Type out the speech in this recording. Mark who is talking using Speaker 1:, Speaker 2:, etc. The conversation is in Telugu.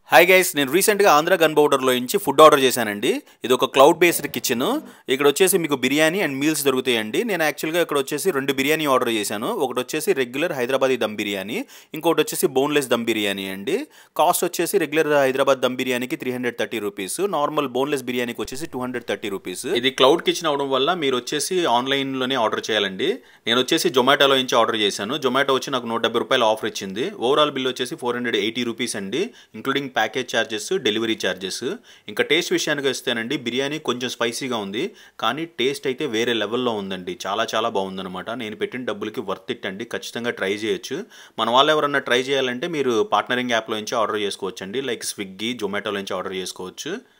Speaker 1: హాయ్ గైస్ నేను రీసెంట్గా ఆంధ్ర గన్ బౌడర్లో నుంచి ఫుడ్ ఆర్డర్ చేశానండి ఇది ఒక క్లౌడ్ బేస్డ్ కిచెన్ ఇక్కడ వచ్చేసి మీకు బిర్యానీ అండ్ మీల్స్ దొరుకుతాయండి నేను యాక్చువల్గా ఇక్కడ వచ్చేసి రెండు బిర్యానీ ఆర్డర్ చేశాను ఒకటి వచ్చేసి రెగ్యులర్ హైదరాబాదీ దమ్ బిర్యానీ ఇంకోటి వచ్చేసి బోన్లెస్ దమ్ బిర్యానీ అండి కాస్ట్ వచ్చేసి రెగ్యులర్ హైదరాబాద్ దమ్ బిర్యానీకి three hundred thirty rupees normal boneless బిర్యానీకి వచ్చేసి టూ హండ్రెడ్ థర్టీ రూపీస్ ఇది క్లౌడ్ కిచెన్ అవడం వల్ల మీరు వచ్చేసి ఆన్లైన్లోనే ఆర్డర్ చేయాలండి నేను వచ్చేసి జొమాటోలో నుంచి ఆర్డర్ చేశాను జొమాటో వచ్చి నాకు నూట డెబ్బై రూపాయలు ఆఫర్ ఇచ్చింది ఓవరాల్ బిల్ వచ్చేసి ఫోర్ హండ్రెడ్ ఎయిటీ రూపీస్ అండి including package charges delivery charges ఇంకా టేస్ట్ విషయానికి వస్తేనండి బిర్యానీ కొంచెం స్పైసీగా ఉంది కానీ టేస్ట్ అయితే వేరే లెవెల్లో ఉందండి చాలా చాలా బాగుందన్నమాట నేను పెట్టిన డబ్బులకి వర్త్ ఇట్ అండి ఖచ్చితంగా ట్రై చేయొచ్చు మన వాళ్ళు ఎవరన్నా ట్రై చేయాలంటే మీరు పార్ట్నరింగ్ యాప్లో నుంచి ఆర్డర్ చేసుకోవచ్చు అండి లైక్ స్విగ్గీ జొమాటోలో నుంచి ఆర్డర్ చేసుకోవచ్చు